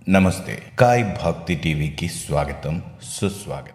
నమస్తే కాయ్ భక్తి టీవీకి స్వాగతం సుస్వాగతం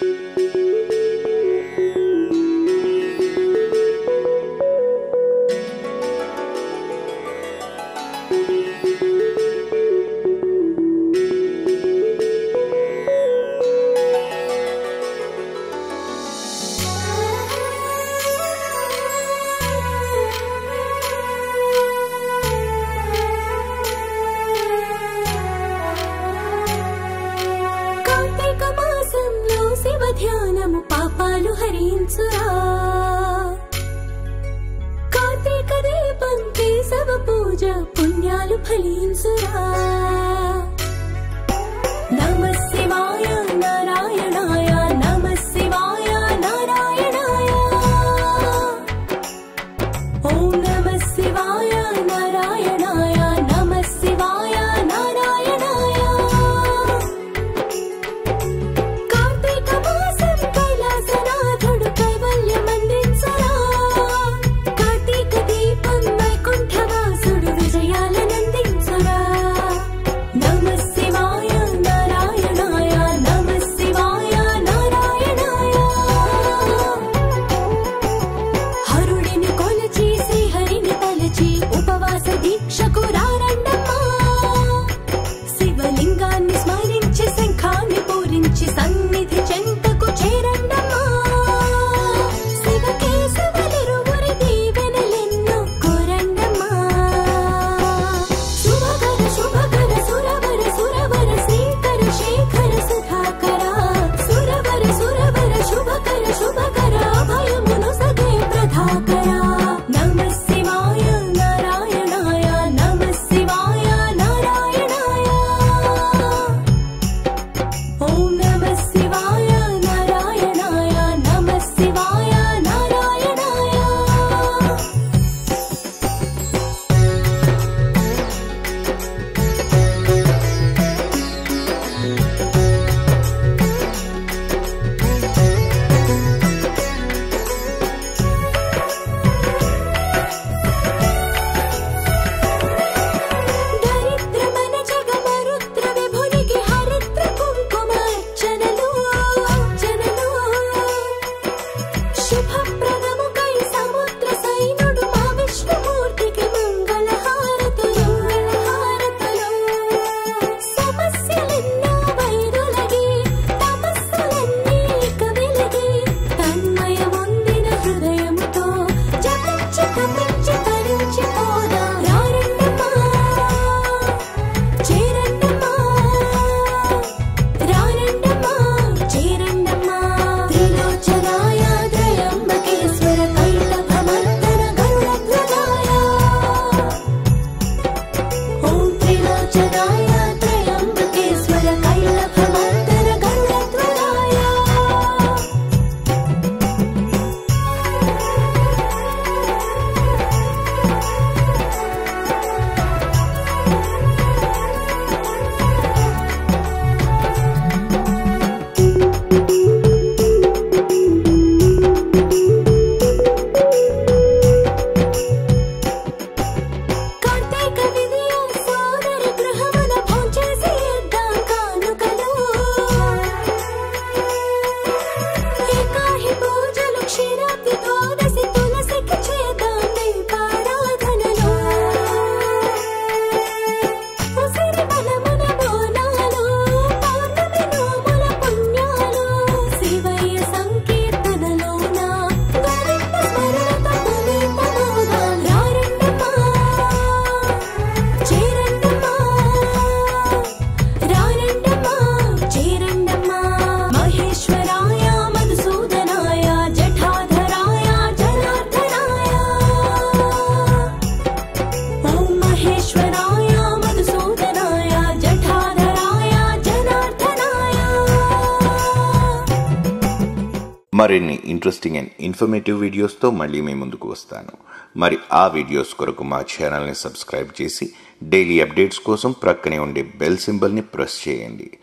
కార్తీక మాసంలో శివ ధ్యానము పాపాలు హరించురా కార్తీక దీపం కేశవ పూజ పుణ్యాలు ఫలించురా నమ శివాయ నారాయణాయ నమ శివాయ నారాయణాయ ఓం నమ శివాయ నారాయణాయ నమ శివాయ నారాయణాయ కార్తీక మాసం కైలాసనాథుడు కైవల్యమందించరా కార్తీక దీపం వైకుంఠవాసుడు విజయాలనందించరా నమ శివాయ నారాయణాయ నమ శివాయ నారాయణాయ హరుడిని కొలచి శ్రీహరిని తలచి ఉపవాస దీక్షకు రారండమ్మా శివలింగాన్ని స్మరించి శంఖాన్ని పూరించి సన్నిధి చెంతకు చేరండమ్మా శివకేశవులిరువురి దీవెనలెన్నో కోరండమ్మా శుభకర శుభకర సురవర సురవర శ్రీకర శేఖర సుధాకర సురవర సురవర శుభకర శుభకర అభయమును సగే ప్రధాకర నమ శివాయ నారాయణాయ నమ శివాయ నారాయణాయ ఓం నమ శివాయ నారాయణాయ నమ శివాయ నారాయణాయ దరిద్రమన జగమరుద్ర విభునికి హరిద్ర కుంకుమ అర్చనలు అర్చనలు శుభప్రదము కై సముద్ర సైనుడు మా విష్ణుమూర్తికి మంగళ హారతులు హారతులు సమస్యలెన్నో వైరులగి తపస్సులన్నీ ఇక వెలిగి తన్మయమొందిన హృదయముతో జపించి తపించి తరించి పోదా రారండమ్మా చేరండమ్మా రారండమ్మా చేరండమ్మా త్రిలోచనాయ త్రయంబకేశ్వర కైటభమర్దన గరుడధ్వజాయ ఓం త్రిలోచనాయ త్రయంబకేశ్వర కైటభమర్దన గరుడధ్వజాయ కార్తీక విధియ సోదరి గృహమున భోంచేసి ఇద్దాం కానుకలు ఏకాహి పూజలు క్షీరాబ్ది ద్వాదశి తులసికి చేద్దాం దీపారాధనలు ఉసిరి బలమున బోనాలు పౌర్ణమి నోముల పుణ్యాలు శివయ్య సంకీర్తనలోన గోవింద స్మరణతో పునీతమోదాం రారండమ్మా చేరండమ్మా రారండమ్మా చేరండమ్మా మహేశ్వరాయ మధుసూదనాయ జఠాధరాయ జనార్దనాయ ఓం మహేశ్వరాయ మధుసూదనాయ జఠాధరాయ జనార్దనాయ మరిన్ని ఇంట్రెస్టింగ్ అండ్ ఇన్ఫర్మేటివ్ వీడియోస్తో మళ్ళీ మీ ముందుకు వస్తాను మరి ఆ వీడియోస్ కొరకు మా ఛానల్ని సబ్స్క్రైబ్ చేసి డైలీ అప్డేట్స్ కోసం ప్రక్కనే ఉండే బెల్ సింబల్ని ప్రెస్ చేయండి